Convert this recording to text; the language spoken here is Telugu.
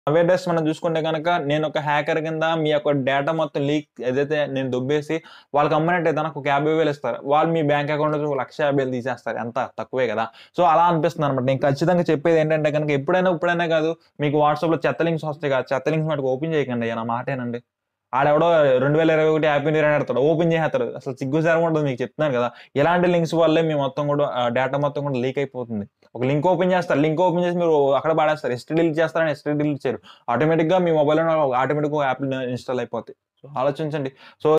అవేర్నెస్ మనం చూసుకుంటే కనుక నేను ఒక హ్యాకర్ కింద మీ యొక్క డేటా మొత్తం లీక్ ఏదైతే నేను దుబ్బేసి వాళ్ళకి అమ్మనట్టయితే నాకు ఒక యాభై వేలు ఇస్తారు వాళ్ళు మీ బ్యాంక్ అకౌంట్ నుంచి ఒక లక్ష యాభై వేలు తీసేస్తారు ఎంత తక్కువే కదా సో అలా అనిపిస్తుంది అనమాట నేను ఖచ్చితంగా చెప్పేది ఏంటంటే కనుక ఎప్పుడైనా ఇప్పుడైనా కాదు మీకు వాట్సాప్ లో చెత్త లింక్స్ వస్తాయి కదా చెత్త లింక్స్ మటుకు ఓపెన్ చేయకండి అయ్యా నా మాటేనండి ఆడెవడో రెండు వేల ఇరవై ఒకటి హ్యాపీ న్యూ ఇయర్ ఆడతాడు ఓపెన్ చేస్తాడు అసలు సిగ్గు సారం ఉంటుంది మీకు చెప్తున్నాను కదా ఇలాంటి లింక్స్ వల్లే మీ మొత్తం కూడా డేటా మొత్తం కూడా లీక్ అయిపోతుంది ఒక లింక్ ఓపెన్ చేస్తారు లింక్ ఓపెన్ చేసి మీరు అక్కడ పడేస్తారు ఎస్టీ డిలీట్ చేస్తారని ఎస్టీ డిలీట్ చేయరు ఆటోమేటిక్ గా మీ మొబైల్ ఆటోమేటిక్ యాప్ ఇన్స్టాల్ అయిపోతాయి సో ఆలోచించండి సో